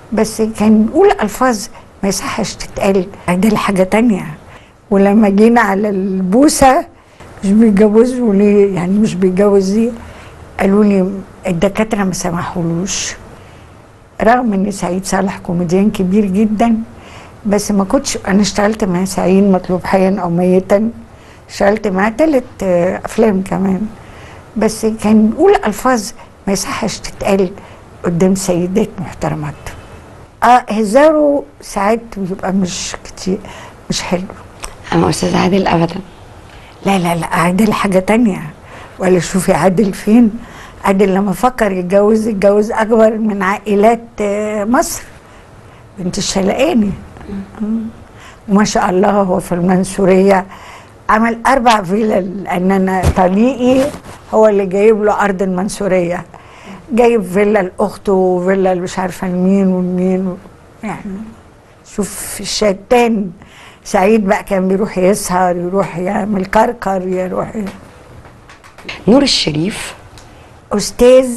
بس كان بيقول الفاظ ما يصحش تتقال ده حاجه تانية ولما جينا على البوسه مش بيتجوزوا ليه يعني مش بيتجوز دي قالوا لي الدكاتره ما سمحولوش رغم ان سعيد صالح كوميديان كبير جدا بس ما كنتش انا اشتغلت مع سعيد مطلوب حيا او ميتا اشتغلت معاه ثلاث افلام كمان بس كان بيقول الفاظ ما يصحش تتقال قدام سيدات محترمات اه هزاره ساعات بيبقى مش كتير مش حلو اما استاذ عادل ابدا لا لا لا عادل حاجة تانية ولا شوفي عادل فين عادل لما فكر يتجوز يتجوز أكبر من عائلات آه، مصر بنت الشلقاني مم. وما شاء الله هو في المنصورية عمل أربع فيلل لأن أنا طليقي هو اللي جايب له أرض المنصورية جايب فيلا لأخته وفيلا مش عارفة لمين ومين و- يعني شوف الشتان سعيد بقى كان بيروح يسهر يروح يعمل كركر يروح ي... نور الشريف استاذ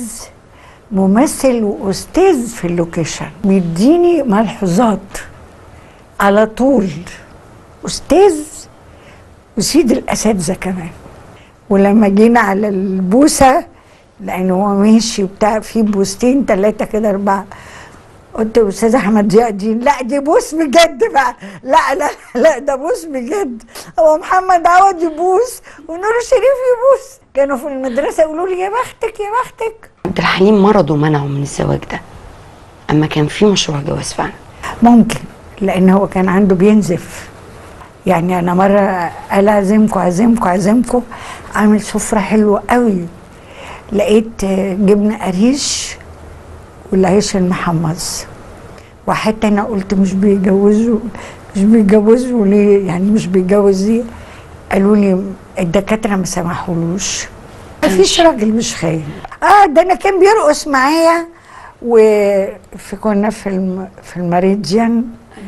ممثل واستاذ في اللوكيشن بيديني ملحوظات على طول استاذ وسيد الاساتذه كمان ولما جينا على البوسه لان هو ماشي وبتاع في بوستين ثلاثه كده اربعه قلت يا استاذ احمد ضياء الدين لا دي بوس بجد بقى لا لا لا ده بوس بجد هو محمد عوض يبوس ونور الشريف يبوس كانوا في المدرسه يقولوا لي يا بختك يا بختك عبد الحليم مرض ومنعه من الزواج ده اما كان في مشروع جواز فعلا ممكن لان هو كان عنده بينزف يعني انا مره قال اعزمكم اعزمكم اعزمكم عامل سفره حلوه قوي لقيت آه، جبنه قريش والعيش المحمص وحتى انا قلت مش بيجوزوا مش بيجوزوا ليه يعني مش بيجوز دي قالوا لي الدكاتره ما سمحولوش ما فيش راجل مش خاين اه ده انا كان بيرقص معايا وفي كنا في الم في المريديان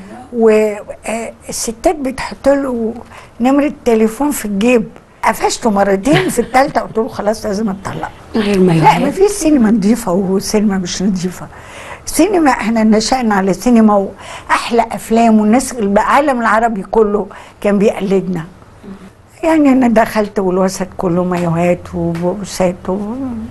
والستات بتحط له نمرة تليفون في الجيب قفشته مرتين في الثالثة قلت له خلاص لازم اتطلق غير ما لا ما يوهب في سينما نظيفة وسينما مش نظيفة سينما احنا نشأنا على سينما واحلى افلام والناس العالم العربي كله كان بيقلدنا يعني انا دخلت والوسط كله مايوهات وبوسات و...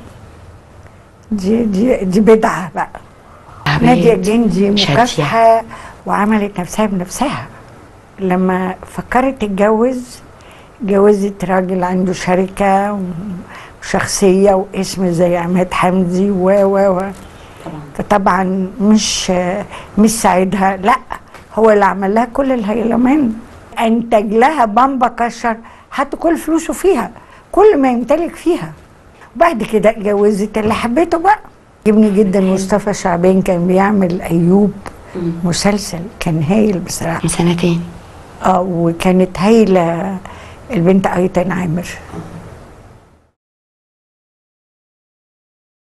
دي دي دي بدعة بقى نادية جندي شادية. مكافحة وعملت نفسها بنفسها لما فكرت تتجوز جوزت راجل عنده شركة وشخصية واسم زي عماد حمدي و و و فطبعا مش مش ساعدها لا هو اللي عمل لها كل الهيلمان انتج لها بامبا كشر حط كل فلوسه فيها كل ما يمتلك فيها وبعد كده اتجوزت اللي حبيته بقى عجبني جدا مصطفى شعبان كان بيعمل ايوب مسلسل كان هايل بصراحه من سنتين اه وكانت هايله البنت ايتن عامر